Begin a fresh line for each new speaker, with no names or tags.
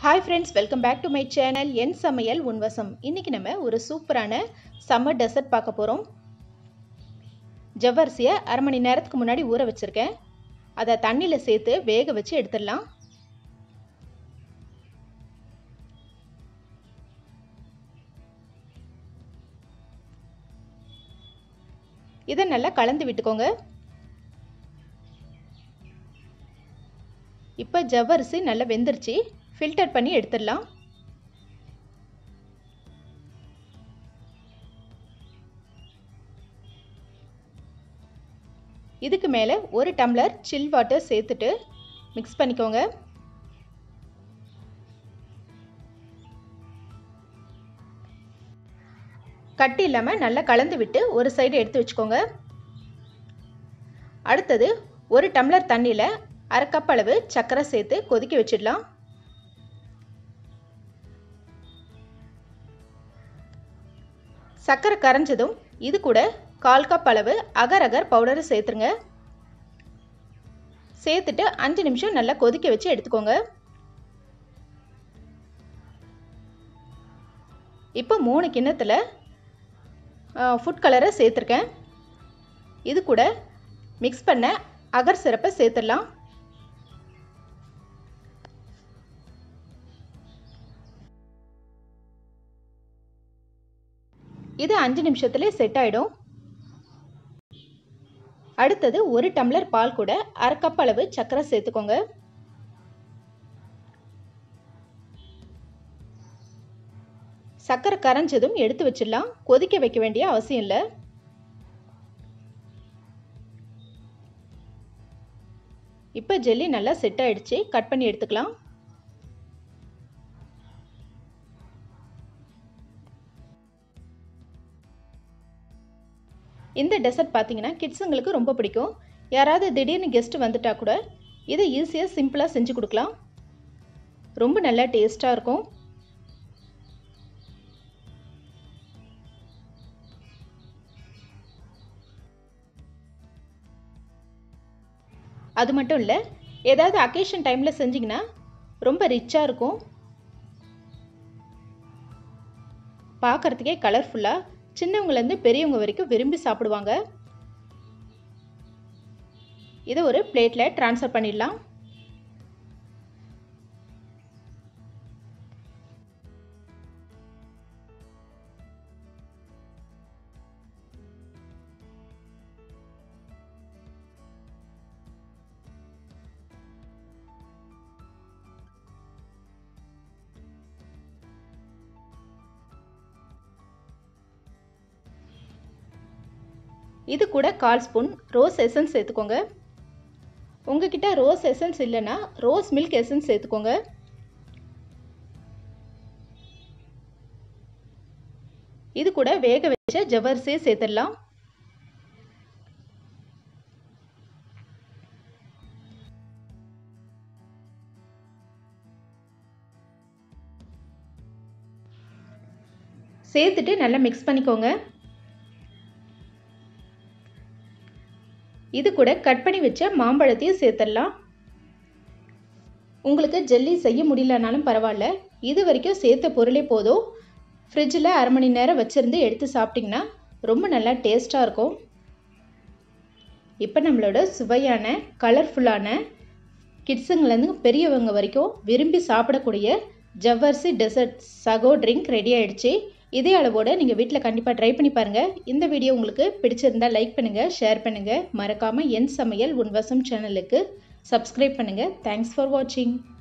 hi friends welcome back to my channel என் சமையல் உன்வசம் இன்றைக்கி நம்ம ஒரு சூப்பரான சம்மர் டெசர்ட் பார்க்க போகிறோம் ஜவ்வரிசியை அரை மணி நேரத்துக்கு முன்னாடி ஊற வச்சுருக்கேன் அதை தண்ணியில் சேர்த்து வேக வச்சு எடுத்துடலாம் இதை நல்லா கலந்து விட்டுக்கோங்க இப்போ ஜவ்வரிசி நல்லா வெந்துருச்சு ஃபில்டர் பண்ணி எடுத்துடலாம் இதுக்கு மேலே ஒரு டம்ளர் சில் வாட்டர் சேர்த்துட்டு மிக்ஸ் பண்ணிக்கோங்க கட்டி இல்லாமல் நல்லா கலந்து விட்டு ஒரு சைடு எடுத்து வச்சுக்கோங்க அடுத்தது ஒரு டம்ளர் தண்ணியில் அரை கப் அளவு சர்க்கரை சேர்த்து கொதிக்க வச்சிடலாம் சர்க்கரை கரைஞ்சதும் இது கூட கால் கப் அளவு அகர் அகர் பவுடரை சேர்த்துருங்க சேர்த்துட்டு அஞ்சு நிமிஷம் நல்லா கொதிக்க வச்சு எடுத்துக்கோங்க இப்போ மூணு கிண்ணத்தில் ஃபுட் கலரை சேர்த்துருக்கேன் இது கூட மிக்ஸ் பண்ண அகர் சிறப்பை சேர்த்துடலாம் இது அஞ்சு நிமிஷத்துல செட் ஆகிடும் அடுத்தது ஒரு டம்ளர் பால் கூட அரை கப் அளவு சர்க்கரை சேர்த்துக்கோங்க சர்க்கரை கரைஞ்சதும் எடுத்து வச்சிடலாம் கொதிக்க வைக்க வேண்டிய அவசியம் இல்லை இப்போ ஜெல்லி நல்லா செட் ஆயிடுச்சு கட் பண்ணி எடுத்துக்கலாம் இந்த டெசர்ட் பார்த்தீங்கன்னா கிட்ஸுங்களுக்கு ரொம்ப பிடிக்கும் யாராவது திடீர்னு கெஸ்ட் வந்துட்டா கூட இதை ஈஸியாக சிம்பிளாக செஞ்சு கொடுக்கலாம் ரொம்ப நல்லா டேஸ்ட்டாக இருக்கும் அது மட்டும் இல்லை ஏதாவது அக்கேஷன் டைமில் செஞ்சிங்கன்னா ரொம்ப ரிச்சாக இருக்கும் பார்க்குறதுக்கே கலர்ஃபுல்லாக சின்னவங்கலேருந்து பெரியவங்க வரைக்கும் விரும்பி சாப்பிடுவாங்க இதை ஒரு பிளேட்டில் ட்ரான்ஸ்ஃபர் பண்ணிடலாம் இது கூட கால் ஸ்பூன் ரோஸ் எசன்ஸ் சேர்த்துக்கோங்க உங்ககிட்ட ரோஸ் எசன்ஸ் இல்லைன்னா ரோஸ் மில்க் எசன்ஸ் சேர்த்துக்கோங்க இது கூட வேக வச்ச ஜவ்வரிசியை சேர்த்துடலாம் சேர்த்துட்டு நல்லா மிக்ஸ் பண்ணிக்கோங்க இது கூட கட் பண்ணி வச்ச மாம்பழத்தையும் சேர்த்துடலாம் உங்களுக்கு ஜெல்லி செய்ய முடியலனாலும் பரவாயில்ல இது வரைக்கும் சேர்த்த பொருளே போதும் ஃப்ரிட்ஜில் அரை மணி நேரம் வச்சுருந்து எடுத்து சாப்பிட்டிங்கன்னா ரொம்ப நல்லா டேஸ்ட்டாக இருக்கும் இப்போ நம்மளோட சுவையான கலர்ஃபுல்லான கிட்ஸுங்கலேருந்து பெரியவங்க வரைக்கும் விரும்பி சாப்பிடக்கூடிய ஜவ்வரிசி டெசர்ட் சகோ ட்ரிங்க் ரெடி ஆகிடுச்சு இதே அளவோடு நீங்கள் வீட்டில் கண்டிப்பாக ட்ரை பண்ணி பாருங்கள் இந்த வீடியோ உங்களுக்கு பிடிச்சிருந்தால் லைக் பண்ணுங்கள் ஷேர் பண்ணுங்கள் மறக்காமல் என் சமையல் உன்வசம் சேனலுக்கு சப்ஸ்கிரைப் பண்ணுங்கள் தேங்க்ஸ் ஃபார் வாட்சிங்